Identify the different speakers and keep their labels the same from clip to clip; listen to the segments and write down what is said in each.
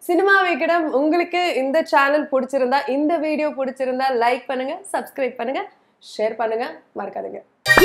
Speaker 1: cinema Vikatan உங்களுக்கு இந்த channel பிடிச்சிருந்தா இந்த வீடியோ பிடிச்சிருந்தா லைக் பண்ணுங்க சப்ஸ்கிரைப் பண்ணுங்க ஷேர் பண்ணுங்க மறக்காதீங்க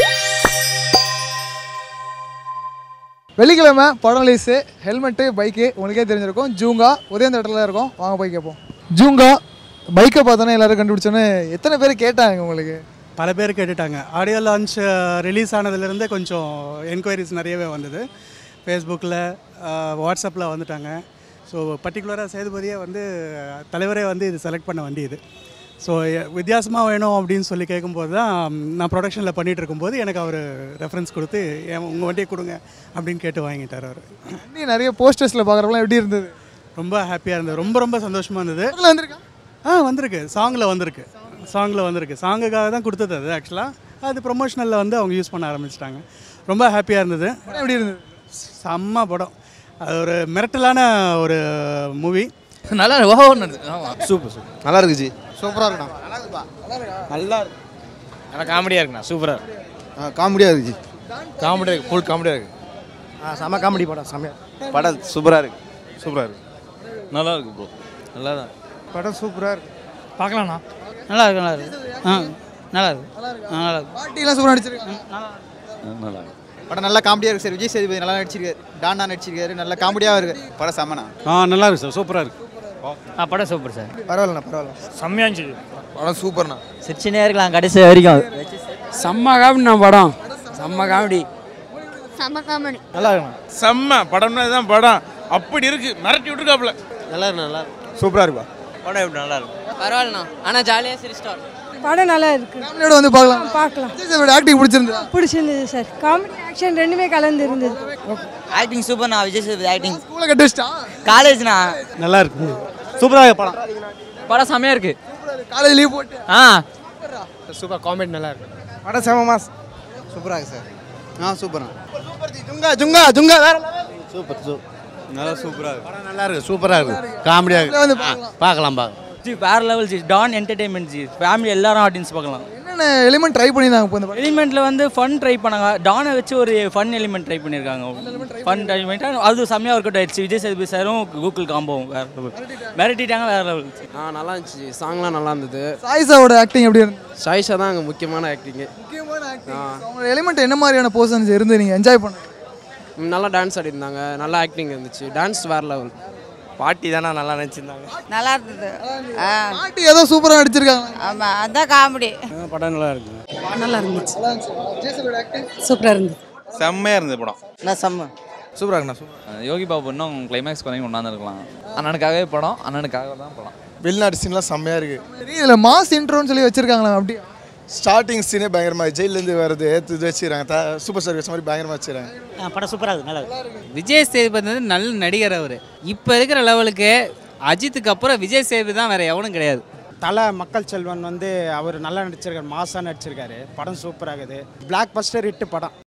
Speaker 2: வெள்ளிக்கிழமை படம் ரிலீஸு ஹெல்மெட்டு பைக்கு உங்களுக்கே தெரிஞ்சிருக்கும் ஜூங்கா ஒரே அந்த இடத்துல தான் இருக்கும் வாங்க போய் கேட்போம் ஜூங்கா பைக்கை பார்த்தோன்னே எல்லாரும் கண்டுபிடிச்சோன்னே எத்தனை பேர் கேட்டாங்க உங்களுக்கு
Speaker 3: பல பேர் கேட்டுட்டாங்க ஆடியோ லான்ச் ரிலீஸ் ஆனதுலேருந்தே கொஞ்சம் என்கொயரிஸ் நிறையவே வந்தது ஃபேஸ்புக்கில் வாட்ஸ்அப்பில் வந்துட்டாங்க ஸோ பர்டிகுலராக சேதுபதியே வந்து தலைவரே வந்து இது செலக்ட் பண்ண வண்டி இது ஸோ வித்தியாசமாக வேணும் அப்படின்னு சொல்லி கேட்கும்போது தான் நான் ப்ரொடக்ஷனில் பண்ணிகிட்டு இருக்கும்போது எனக்கு அவர் ரெஃபரன்ஸ் கொடுத்து என் உங்கள் வண்டியை கொடுங்க அப்படின்னு கேட்டு வாங்கிட்டார் அவர்
Speaker 2: வண்டி நிறைய போஸ்டர்ஸில் பார்க்குறப்பலாம் எப்படி இருந்தது
Speaker 3: ரொம்ப ஹாப்பியாக இருந்தது ரொம்ப ரொம்ப சந்தோஷமாக இருந்தது
Speaker 2: பக்கத்தில் வந்திருக்கா
Speaker 3: ஆ வந்திருக்கு சாங்கில் வந்திருக்கு சாங்கில் வந்திருக்கு சாங்குக்காக தான் கொடுத்தது அது ஆக்சுவலாக அது ப்ரொமோஷனலில் வந்து அவங்க யூஸ் பண்ண ஆரம்பிச்சிட்டாங்க ரொம்ப ஹாப்பியாக இருந்தது
Speaker 2: படம் எப்படி இருந்தது
Speaker 3: செம்ம படம் அது ஒரு மிரட்டலான ஒரு மூவி
Speaker 4: நல்லா இருக்கு ஓஹோ ஆமாம் சூப்பர் சூப்பர்
Speaker 5: நல்லா இருக்கு ஜி
Speaker 2: சூப்பராக இருக்கணும்
Speaker 5: நல்லா இருக்கு
Speaker 4: நல்லா காமெடியாக இருக்குண்ணா சூப்பராக இருக்கு
Speaker 5: காமெடியாக இருக்கு ஜி
Speaker 4: காமெடியாக இருக்கு ஃபுல் காமெடியாக இருக்கு
Speaker 5: செம்ம காமெடி படம் செம்மையா படம் சூப்பராக இருக்கு சூப்பராக இருக்கு
Speaker 4: நல்லா இருக்கு ப்ரோ நல்லா தான்
Speaker 2: படம் சூப்பராக இருக்கு
Speaker 6: பார்க்கலாண்ணா நல்லா இருக்கு நல்லா இருக்கு ஆ நல்லா இருக்கு ஆ நல்லா இருக்கு
Speaker 2: பாட்டிலாம் சூப்பராக நடிச்சிருக்காங்க
Speaker 4: நல்லா இருக்கு
Speaker 5: படம் நல்லா காமெடியாக இருக்கு சார் விஜய் சேதுபதி நல்லா நடிச்சிருக்காரு டானா நடிச்சிருக்காரு நல்லா காமெடியாக இருக்கு படம் செம்மனா
Speaker 3: ஆ நல்லா இருக்கு சார் சூப்பராக இருக்கு
Speaker 6: ஆ படம் சூப்பர் சார்
Speaker 2: பரவாயில்லண்ணா பரவாயில்ல
Speaker 6: செம்மையா இருந்துச்சு
Speaker 5: படம் சூப்பர்ண்ணா
Speaker 7: சிரிச்சுனே இருக்கலாம் கடைசி வரைக்கும்
Speaker 6: செம்ம காமெடி படம் செம்ம காமெடி
Speaker 8: செம காமெடி
Speaker 2: நல்லா இருக்கணும்
Speaker 9: செம்ம படம்னா இதுதான் படம் அப்படி இருக்கு மிரட்டி விட்டுருக்காப்புல
Speaker 5: நல்லா இருக்கு நல்லா இருக்கு
Speaker 2: சூப்பராக இருக்குப்பா
Speaker 5: படம் எப்படி நல்லா இருக்கு
Speaker 7: பரவாயில்லண்ணா ஆனால் ஜாலியாக சிரிச்சிட்டோம்
Speaker 8: படம் நல்லா இருக்கு
Speaker 2: ஃபேமிலியோட வந்து பார்க்கலாம்
Speaker 8: பார்க்கலாம்
Speaker 2: விஜய் சேதுபதி ஆக்டிங் பிடிச்சிருந்தா
Speaker 8: பிடிச்சிருந்தது சார் காமெடி ஆக்ஷன் ரெண்டுமே கலந்து இருந்தது
Speaker 7: ஆக்டிங் சூப்பர்ண்ணா விஜய் சேதுபதி ஆக்டிங்
Speaker 2: ஸ்கூலை கட்டி வச்சிட்டா
Speaker 7: காலேஜ்ண்ணா
Speaker 3: நல்லா இருக்கு சூப்பராக படம்
Speaker 7: படம் செம்மையா இருக்கு
Speaker 2: காலேஜ் லீவ் போட்டு
Speaker 7: ஆ
Speaker 6: சூப்பர் காமெடி நல்லா இருக்கு
Speaker 2: படம் செம மாஸ்
Speaker 5: சூப்பராக இருக்கு சார் ஆ சூப்பரா ஜுங்கா ஜுங்கா ஜுங்கா வேற சூப்பர் சூப்பர் நல்லா சூப்பராக இருக்கு
Speaker 9: படம் நல்லா இருக்கு சூப்பரா இருக்கு காமெடியா
Speaker 2: இதுல வந்து பார்க்கலாம்
Speaker 9: பார்க்கலாம் பார்க்கலாம்
Speaker 7: ஜி வேற level ji Don entertainment ji family எல்லாரும் ஆடியன்ஸ் பார்க்கலாம்
Speaker 2: என்னென்ன எலிமெண்ட் ட்ரை பண்ணியிருந்தாங்க இப்போ இந்த படம்
Speaker 7: எலிமெண்ட்ல வந்து ஃபன் ட்ரை பண்ணாங்க டானை வச்சு ஒரு ஃபன் எலிமெண்ட் ட்ரை பண்ணியிருக்காங்க ஃபன் ட்ரை பண்ணிட்டு அது செம்மையாக ஒர்க் அவுட் ஆயிடுச்சு விஜய் சேதுபதி சாரும் கூகுள் காம்போவும் வேற லெவல் மிரட்டிட்டாங்க வேற லெவல்
Speaker 6: ஆ நல்லா இருந்துச்சு சாங்லாம் நல்லா இருந்தது
Speaker 2: சாயிஸாவோட ஆக்டிங் எப்படி இருந்தது
Speaker 6: சாயிஷா தான் அங்கே முக்கியமான ஆக்டிங்கு
Speaker 2: முக்கியமான ஆக்டிங் அவங்களோட எலிமெண்ட் என்ன மாதிரியான போர்ஷன்ஸ் இருந்து நீங்கள் என்ஜாய் பண்ண
Speaker 6: நல்லா டான்ஸ் ஆடிருந்தாங்க நல்லா ஆக்டிங் இருந்துச்சு டான்ஸ் வேற லெவல்
Speaker 5: பாட்டி தானே நல்லா நினச்சிருந்தாங்க
Speaker 8: நல்லா இருந்தது
Speaker 2: பாட்டி ஏதோ சூப்பராக நடிச்சிருக்காங்க
Speaker 8: ஆமா அதான் காமெடி
Speaker 3: படம் நல்லா இருக்கு
Speaker 8: நல்லா இருந்துச்சு சூப்பரா இருந்தது
Speaker 9: செம்மையா இருந்தது படம்
Speaker 7: நான் செம்ம
Speaker 5: சூப்பராக இருக்குண்ணா சூப்பர்
Speaker 4: யோகி பாபு இன்னும் கிளைமேக்ஸ் கொஞ்சம் கொண்டாந்துருக்கலாம் அண்ணனுக்காகவே படம் அண்ணனுக்காக தான் படம்
Speaker 10: வெளிநாட்டு சீன்லாம் செம்மையாக இருக்குது
Speaker 2: சரி இதில் மாஸ் இன்ட்ரோன்னு சொல்லி வச்சிருக்காங்களா அப்படியே
Speaker 10: ஸ்டார்டிங் சீனே பயங்கரமாக ஜெயிலேருந்து வருது ஏற்று இது வச்சுக்கிறாங்க த சூப்பர் ஸ்டார் வச்ச மாதிரி பயங்கரமாக வச்சுக்கிறாங்க
Speaker 7: படம் சூப்பராக இருக்கு நல்லா இருக்கு
Speaker 6: விஜய் சேதுபதி வந்து நல்ல நடிகர் அவர் இப்போ இருக்கிற லெவலுக்கு அஜித்துக்கு அப்புறம் விஜய் சேதுபதி தான் வேற எவனும் கிடையாது
Speaker 11: தலை மக்கள் செல்வன் வந்து அவர் நல்லா நடிச்சிருக்காரு மாசாக நடிச்சிருக்காரு படம் சூப்பராகுது பிளாக் பஸ்டர் ஹிட் படம்